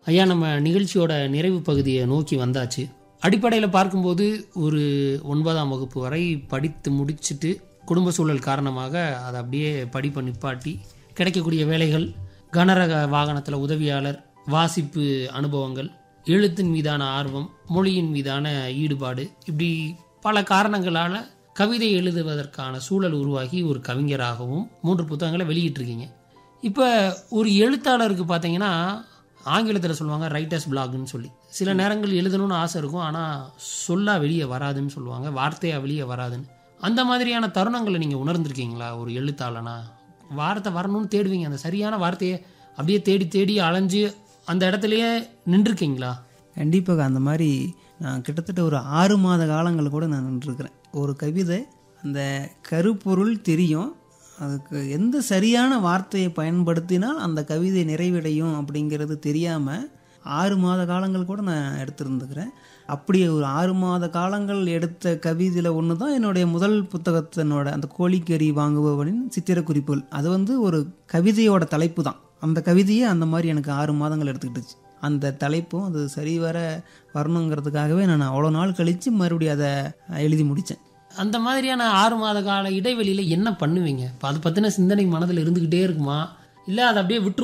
ஐயா நம்ம நிகழ்ச்சியோட நிறைவு பகுதியை நோக்கி வந்தாச்சு அடிப்படையில் பார்க்கும்போது ஒரு ஒன்பதாம் வகுப்பு வரை படித்து முடிச்சுட்டு குடும்ப சூழல் காரணமாக அதை அப்படியே படிப்பை நிப்பாட்டி கிடைக்கக்கூடிய வேலைகள் கனரக வாகனத்தில் உதவியாளர் வாசிப்பு அனுபவங்கள் எழுத்தின் மீதான ஆர்வம் மொழியின் மீதான ஈடுபாடு இப்படி பல காரணங்களால் கவிதை எழுதுவதற்கான சூழல் உருவாகி ஒரு கவிஞராகவும் மூன்று புத்தகங்களை வெளியிட்டிருக்கீங்க இப்போ ஒரு எழுத்தாளருக்கு பார்த்தீங்கன்னா ஆங்கிலத்தில் சொல்லுவாங்க ரைட்டர்ஸ் பிளாக்னு சொல்லி சில நேரங்கள் எழுதணும்னு ஆசை இருக்கும் ஆனால் சொல்லா வெளியே வராதுன்னு சொல்லுவாங்க வார்த்தையாக வெளியே வராதுன்னு அந்த மாதிரியான தருணங்களை நீங்கள் உணர்ந்திருக்கீங்களா ஒரு எழுத்தாளனா வார்த்தை வரணும்னு தேடுவீங்க அந்த சரியான வார்த்தையை அப்படியே தேடி தேடி அலைஞ்சு அந்த இடத்துலையே நின்றுருக்கீங்களா கண்டிப்பாக அந்த மாதிரி நான் கிட்டத்தட்ட ஒரு ஆறு மாத காலங்கள் கூட நான் நின்றுருக்கிறேன் ஒரு கவிதை அந்த கருப்பொருள் தெரியும் அதுக்கு எந்த சரியான வார்த்தையை பயன்படுத்தினால் அந்த கவிதை நிறைவடையும் அப்படிங்கிறது தெரியாமல் ஆறு மாத காலங்கள் கூட நான் எடுத்திருந்துக்கிறேன் அப்படி ஒரு ஆறு மாத காலங்கள் எடுத்த கவிதையில் ஒன்று தான் என்னுடைய முதல் புத்தகத்தினோட அந்த கோழிக்கறி வாங்குபவனின் சித்திர குறிப்புகள் அது வந்து ஒரு கவிதையோட தலைப்பு தான் அந்த கவிதையே அந்த மாதிரி எனக்கு ஆறு மாதங்கள் எடுத்துக்கிட்டுச்சு அந்த தலைப்பும் அது சரிவர வரணுங்கிறதுக்காகவே நான் அவ்வளோ நாள் கழித்து மறுபடியும் அதை எழுதி முடித்தேன் அந்த மாதிரியான ஆறு மாத கால இடைவெளியில் என்ன பண்ணுவீங்க இப்போ அதை பற்றின சிந்தனை மனதில் இருந்துக்கிட்டே இருக்குமா இல்லை அதை அப்படியே விட்டு